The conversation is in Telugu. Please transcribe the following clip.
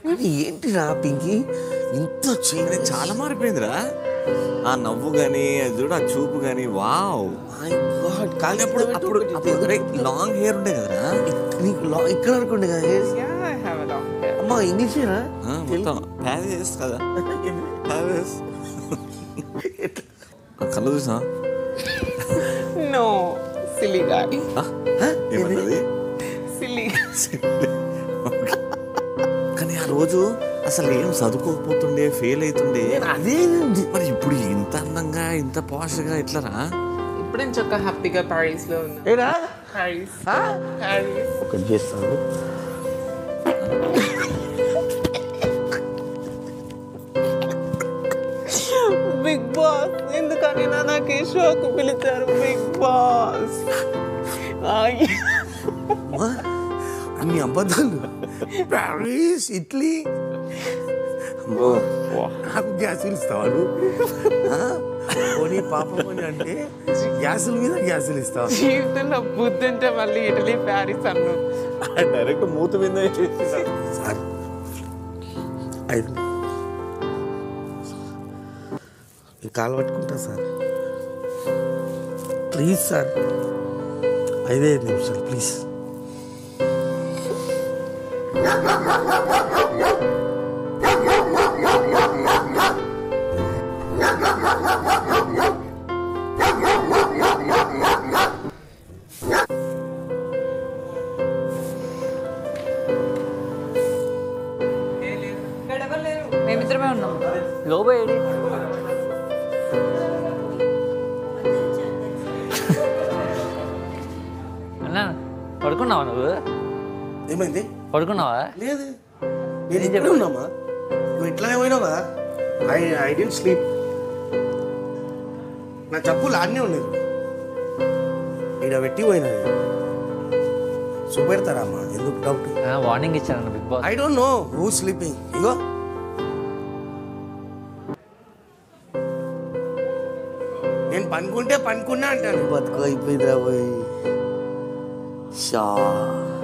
కానీ ఏంటిరా పింకీ ఇంత చేంజ్ చాలా మారిపోయిందిరా ఆ నవ్వు గాని అది చూడు ఆ చూపు గాని వావ్ మై గాడ్ కానీ అప్పుడు అప్పుడు అప్పుడు లాంగ్ హెయిర్ ఉండే కదరా నీకు లా- ఇక్కడ వరకు ఉండే కదా hairs? Yeah, I have a long hair. అమ్మా ఇంగ్లీషేనా ఆ, మొత్తం ప్యారిస్ కదా ప్యారిస్ కళ్ళు చూసా No, silly guy. ఏమన్నది Silly. కానీ ఆ రోజు అసలు ఏం చదువుకోకపోతుండే ఫెయిల్ అవుతుండే అదే మరి ఇప్పుడు ఇంత అందంగా ఇంత పాష్గా ఎట్లరా ఇప్పుడు నేను చక్క హ్యాపీగా ప్యారిస్ లో ఉన్నా ఏరా ప్యారిస్ ఆ? ప్యారిస్ ఒకటి చేస్తాను బిగ్ బాస్ ఎందుకని నా నాకు ఈ షోకు పిలిచారు బిగ్ బాస్ అమ్మా, అన్ని అబద్ధాలు ప్యారిస్ ఇటలీ అమ్మో, నాకు గ్యాసులు ఇస్తావాడు పోనీ పాపం అని అంటే గ్యాసుల మీద గ్యాసులు ఇస్తావా జీవితంలో బుద్ధి అంటే మళ్ళీ ఇటలీ ప్యారిస్ అన్నావు డైరెక్ట్ మూత మీద సార్ ఐదు ఈ కాలు పట్టుకుంటా సార్ ప్లీజ్ సార్ ఐదే ఐదు నిమిషాలు ప్లీజ్ మేమిద్దరమే ఉన్నాం లోబోయేది అన్నా పడుకున్నావా నువ్వు ఏమైంది పడుకున్నావా లేదు నేను ఇక్కడే ఉన్నామా నువ్వు ఇట్లానే పోయినావు కదా ఐ ఐ డెంట్ స్లీప్ నా చెప్పులు ఆడనే ఉండేది ఈడ పెట్టి పోయినా చూపెడతారా అమ్మా ఎందుకు డౌట్ వార్నింగ్ ఇచ్చాను big boss I don't know who sleeping ఇగో నేను పనుకుంటే పనుకున్నా అంటాను బతుకు అయిపోయిందిరా పోయి షా